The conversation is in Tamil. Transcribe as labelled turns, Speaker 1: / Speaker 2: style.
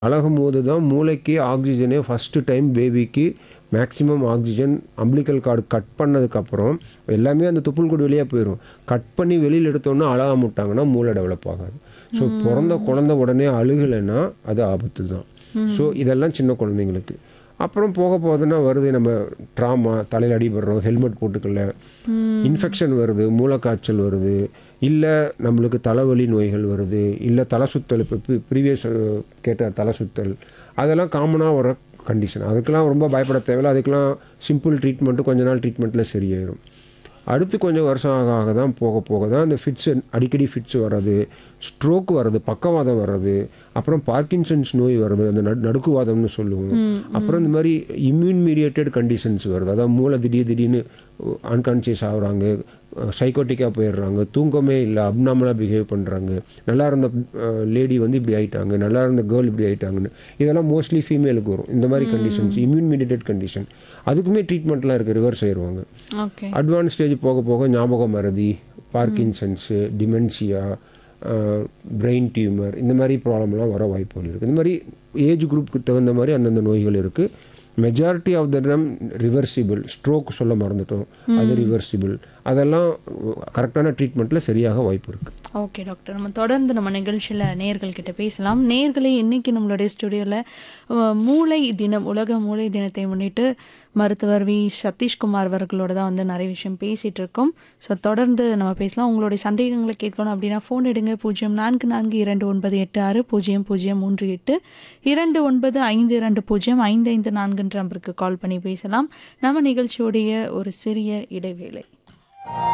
Speaker 1: பழகும்போது தான் மூளைக்கு ஆக்சிஜனே ஃபஸ்ட்டு டைம் பேபிக்கு maximum oxygen umbilical cord cut பண்ணதுக்கப்புறம் எல்லாமே அந்த தொப்புள் கொடி வழியாக போயிடும் கட் பண்ணி வெளியில் எடுத்தோன்னே அழக முட்டாங்கன்னா மூளை டெவலப் ஆகாது ஸோ பிறந்த குழந்தை உடனே அழுகலைன்னா அது ஆபத்து தான் ஸோ இதெல்லாம் சின்ன குழந்தைங்களுக்கு அப்புறம் போக போகுதுன்னா வருது நம்ம ட்ராமா தலையில் அடிபடுறோம் ஹெல்மெட் போட்டுக்கல இன்ஃபெக்ஷன் வருது மூளைக்காய்ச்சல் வருது இல்லை நம்மளுக்கு தலைவலி நோய்கள் வருது இல்லை தலை சுத்தல் இப்போ ப்ரீவியஸ் கேட்ட தலை சுத்தல் அதெல்லாம் காமனாக வர கண்டிஷன் அதுக்கெல்லாம் ரொம்ப பயப்பட தேவையில்ல அதுக்கெல்லாம் சிம்பிள் ட்ரீட்மெண்ட்டு கொஞ்ச நாள் ட்ரீட்மெண்ட்டில் சரியாயிடும் அடுத்து கொஞ்சம் வருஷம் ஆக ஆக தான் போக போக தான் இந்த ஃபிட்ஸ் அடிக்கடி ஃபிட்ஸ் வர்றது ஸ்ட்ரோக் வர்றது பக்கவாதம் வர்றது அப்புறம் பார்க்கின்சன்ஸ் நோய் வருது அந்த நடு நடுக்குவாதம்னு சொல்லுவோம் அப்புறம் இந்த மாதிரி இம்யூன் மீடியேட்டட் கண்டிஷன்ஸ் வருது அதாவது மூளை திடீர் திடீர்னு அன்கான்சியஸ் ஆகுறாங்க சைக்கோட்டிக்காக போயிடுறாங்க தூக்கமே இல்லை அப்நாமலாக பிஹேவ் பண்ணுறாங்க நல்லா இருந்த லேடி வந்து இப்படி ஆயிட்டாங்க நல்லா இருந்த கேர்ள் இப்படி ஆயிட்டாங்கன்னு இதெல்லாம் மோஸ்ட்லி ஃபீமேலுக்கு வரும் இந்த மாதிரி கண்டிஷன்ஸ் இம்யூன் மீடியேட்டட் கண்டிஷன் அதுக்குமே ட்ரீட்மெண்ட்லாம் இருக்குது ரிவர்ஸ் ஆயிடுவாங்க
Speaker 2: ஓகே
Speaker 1: அட்வான்ஸ் ஸ்டேஜ் போக போக ஞாபக மறதி பார்க்கின்சன்ஸு டிமென்சியா பிரெயின் டியூமர் இந்த மாதிரி ப்ராப்ளம்லாம் வர வாய்ப்புகள் இருக்குது இந்த மாதிரி ஏஜ் குரூப்புக்கு தகுந்த மாதிரி அந்தந்த நோய்கள் இருக்குது மெஜாரிட்டி ஆஃப் த டம் ரிவர்சிபிள் ஸ்ட்ரோக் சொல்ல மறந்துட்டோம் அது ரிவர்சிபிள் அதெல்லாம் கரெக்டான ட்ரீட்மெண்ட்டில் சரியாக வாய்ப்பு இருக்குது
Speaker 2: ஓகே டாக்டர் நம்ம தொடர்ந்து நம்ம நிகழ்ச்சியில் நேர்கள் கிட்ட பேசலாம் நேர்களே இன்னைக்கு நம்மளுடைய ஸ்டுடியோவில் மூளை தினம் உலக மூளை தினத்தை முன்னிட்டு மருத்துவர் வி சதீஷ்குமார் அவர்களோட தான் வந்து நிறைய விஷயம் பேசிகிட்டு இருக்கோம் ஸோ தொடர்ந்து நம்ம பேசலாம் உங்களுடைய சந்தேகங்களை கேட்கணும் அப்படின்னா ஃபோன் எடுங்க பூஜ்ஜியம் நான்கு நான்கு இரண்டு ஒன்பது எட்டு ஆறு பூஜ்ஜியம் பூஜ்ஜியம் மூன்று எட்டு இரண்டு ஒன்பது ஐந்து இரண்டு பூஜ்ஜியம் ஐந்து ஐந்து நான்குன்ற நம்பருக்கு கால் பண்ணி பேசலாம் நம்ம நிகழ்ச்சியோடைய ஒரு சிறிய இடைவேளை